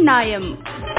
நாயம்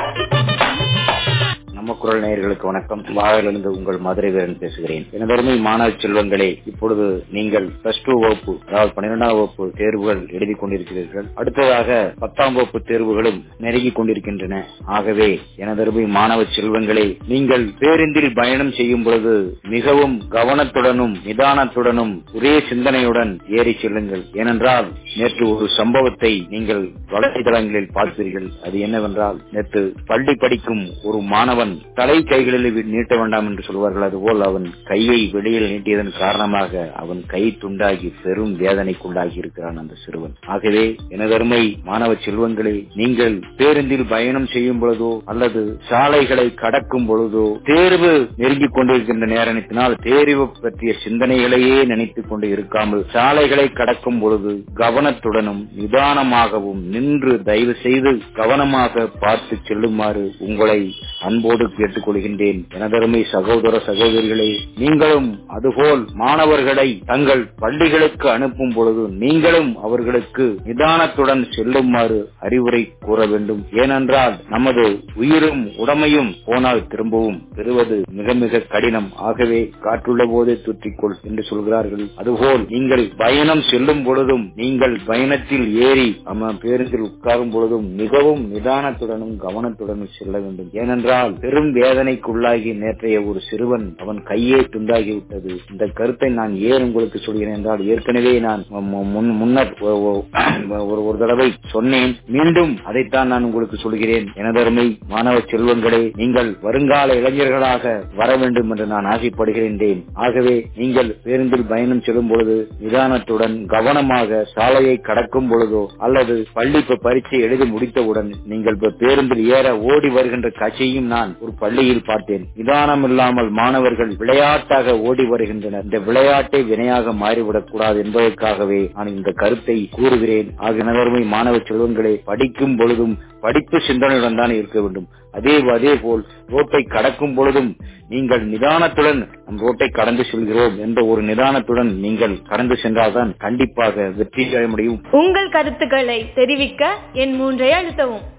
நம்ம குரல் நேயர்களுக்கு வணக்கம் வாழையிலிருந்து உங்கள் மதுரை வீரன் பேசுகிறேன் எனதருமை மாணவ செல்வங்களே இப்பொழுது நீங்கள் பிளஸ் டூ வகுப்பு அதாவது பன்னிரெண்டாம் வகுப்பு தேர்வுகள் எழுதி கொண்டிருக்கிறீர்கள் அடுத்ததாக பத்தாம் வகுப்பு தேர்வுகளும் நெருங்கி கொண்டிருக்கின்றன ஆகவே எனதருமை மாணவ செல்வங்களே நீங்கள் பேருந்தில் பயணம் செய்யும் பொழுது மிகவும் கவனத்துடனும் நிதானத்துடனும் ஒரே சிந்தனையுடன் ஏறி செல்லுங்கள் ஏனென்றால் நேற்று ஒரு சம்பவத்தை நீங்கள் வலைதளங்களில் பார்ப்பீர்கள் அது என்னவென்றால் நேற்று பள்ளி படிக்கும் ஒரு மாணவன் தலை கைகளில் நீட்ட வேண்டாம் என்று சொல்வார்கள் அதுபோல் அவன் கையை வெளியில் நீட்டியதன் காரணமாக அவன் கை துண்டாகி பெரும் வேதனைக்குள்ளாகி இருக்கிறான் அந்த சிறுவன் ஆகவே எனதருமை மாணவ செல்வங்களே நீங்கள் பேருந்தில் பயணம் செய்யும் பொழுதோ அல்லது சாலைகளை கடக்கும் பொழுதோ தேர்வு நெருங்கிக் கொண்டிருக்கின்ற நேரத்தினால் தேர்வு பற்றிய சிந்தனைகளையே நினைத்துக் கொண்டு இருக்காமல் சாலைகளை கடக்கும் பொழுது கவனத்துடனும் நிதானமாகவும் நின்று தயவு செய்து கவனமாக பார்த்து செல்லுமாறு உங்களை அன்போடு கேட்டுக்கொள்கின்றேன் எனதருமை சகோதர சகோதரிகளே நீங்களும் அதுபோல் மாணவர்களை தங்கள் பள்ளிகளுக்கு அனுப்பும் பொழுது நீங்களும் அவர்களுக்கு நிதானத்துடன் செல்லுமாறு அறிவுரை கூற வேண்டும் ஏனென்றால் நமது உயிரும் உடமையும் போனால் திரும்பவும் பெறுவது மிக மிக கடினம் ஆகவே காற்றுள்ள போதே தூற்றிக்கொள் என்று சொல்கிறார்கள் அதுபோல் நீங்கள் பயணம் செல்லும் பொழுதும் நீங்கள் பயணத்தில் ஏறி நம்ம பேருந்தில் உட்காரும் பொழுதும் மிகவும் நிதானத்துடனும் கவனத்துடனும் செல்ல வேண்டும் ஏனென்றால் பெரும் வேதனைக்குள்ளாகி நேற்றைய ஒரு சிறுவன் அவன் கையே துண்டாகி விட்டது இந்த கருத்தை நான் ஏன் உங்களுக்கு சொல்கிறேன் என்றால் ஏற்கனவே நான் முன்னர் ஒரு ஒரு தடவை சொன்னேன் மீண்டும் அதைத்தான் நான் உங்களுக்கு சொல்கிறேன் எனதருமை மாணவ செல்வங்களே நீங்கள் வருங்கால இளைஞர்களாக வர வேண்டும் என்று நான் ஆசைப்படுகின்றேன் ஆகவே நீங்கள் பேருந்தில் பயணம் செல்லும் பொழுது நிதானத்துடன் கவனமாக சாலையை கடக்கும் பொழுதோ அல்லது பள்ளி பரீட்சை எழுதி முடித்தவுடன் நீங்கள் பேருந்தில் ஏற ஓடி வருகின்ற காட்சியையும் நான் ஒரு பள்ளியில் பார்த்தேன் நிதானம் இல்லாமல் மாணவர்கள் விளையாட்டாக ஓடி வருகின்றனர் இந்த விளையாட்டை வினையாக மாறிவிடக் கூடாது என்பதற்காகவே நான் இந்த கருத்தை கூறுகிறேன் ஆகிய நகர்மை மாணவ செல்வங்களை படிக்கும் பொழுதும் படிப்பு சிந்தனையுடன் தான் இருக்க வேண்டும் அதே அதே போல் ரோட்டை கடக்கும் பொழுதும் நீங்கள் நிதானத்துடன் நம் ரோட்டை கடந்து செல்கிறோம் என்ற ஒரு நிதானத்துடன் நீங்கள் கடந்து சென்றால்தான் கண்டிப்பாக வெற்றி அடைய முடியும் உங்கள் கருத்துக்களை தெரிவிக்க என் மூன்றை அழுத்தவும்